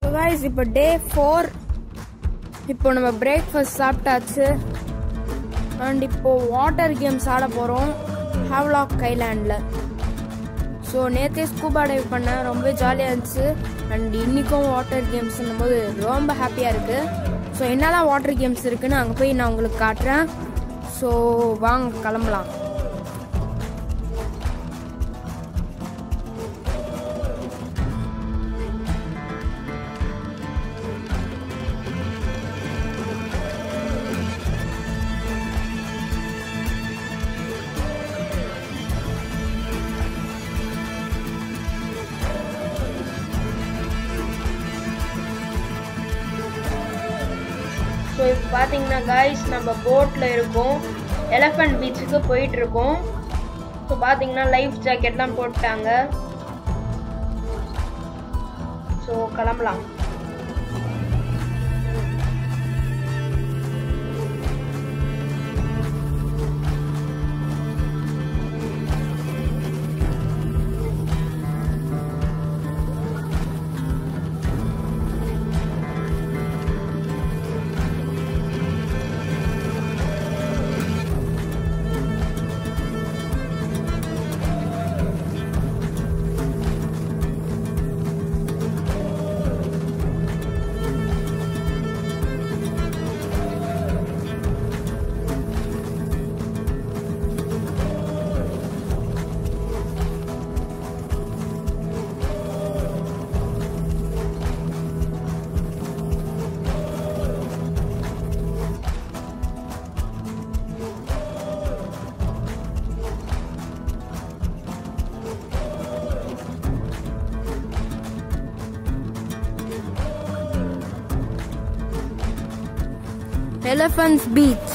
Guys இப்போ day four இப்போ நம்ம பிரேக்ஃபாஸ்ட் சாப்பிட்டாச்சு அண்ட் இப்போ வாட்டர் கேம்ஸ் ஆட போகிறோம் ஹாவ்லாக் ஐலாண்டில் ஸோ நேற்றே ஸ்கூபா டைவ் பண்ணேன் ரொம்ப ஜாலியாக இருந்துச்சு அண்ட் இன்றைக்கும் வாட்டர் கேம்ஸ்னும் போது ரொம்ப ஹாப்பியாக இருக்குது ஸோ என்னெல்லாம் வாட்டர் கேம்ஸ் இருக்குன்னு அங்கே போய் நான் உங்களுக்கு காட்டுறேன் ஸோ வாங்க கிளம்பலாம் ஸோ இப்போ பார்த்தீங்கன்னா காய்ஸ் நம்ம போட்டில் இருக்கோம் எலஃபண்ட் பீச்சுக்கு போயிட்டு இருக்கோம் ஸோ பார்த்தீங்கன்னா லைஃப் ஜாக்கெட்லாம் போட்டாங்க ஸோ கிளம்பலாம் Elephants Beach.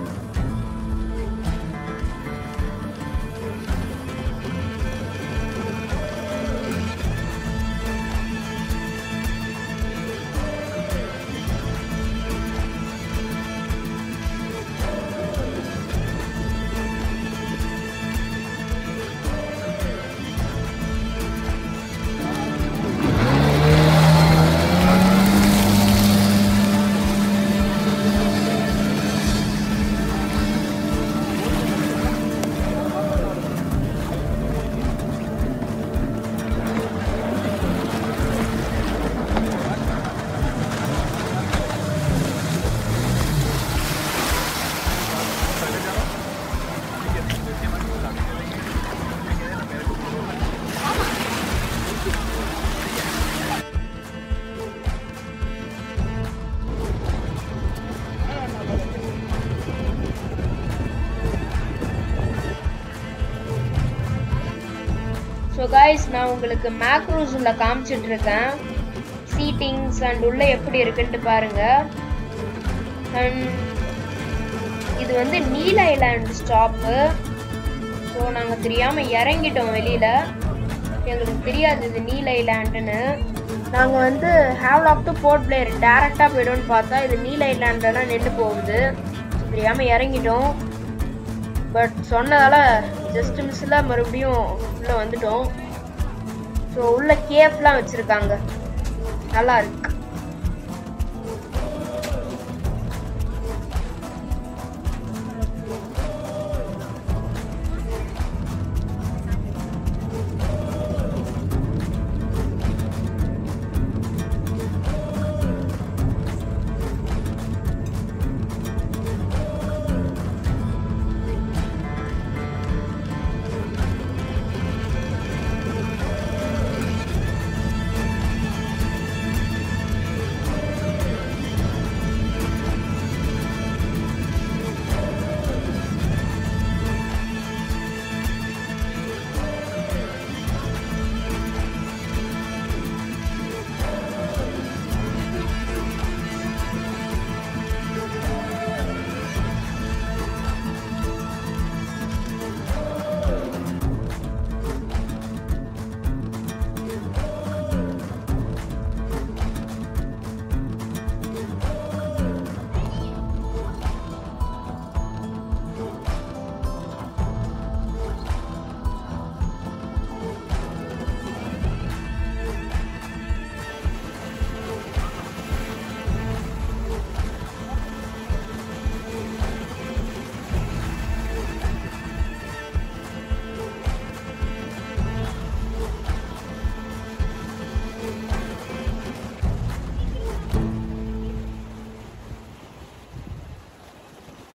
ஸோ காய்ஸ் நான் உங்களுக்கு மேக்ரோஸ் உள்ள காமிச்சிட்டு இருக்கேன் சீட்டிங்ஸ் அண்ட் உள்ள எப்படி இருக்குன்ட்டு பாருங்க அண்ட் இது வந்து நீல ஐலாண்ட் ஸ்டாப்பு ஸோ நாங்கள் தெரியாமல் இறங்கிட்டோம் வெளியில் எங்களுக்கு தெரியாது இது நீல ஐலாண்டுன்னு நாங்கள் வந்து ஹேவ்லாக் டு போர்ட் பிளேயர் டேரெக்டாக போய்டும்னு பார்த்தா இது நீல ஐலாண்டெல்லாம் நின்று போகுது தெரியாமல் இறங்கிட்டோம் பட் சொன்னதால ஜஸ்ட் மிஸ்ஸில் மறுபடியும் உள்ளே வந்துட்டோம் ஸோ உள்ள கேஃப்லாம் வச்சுருக்காங்க நல்லா இருக்கு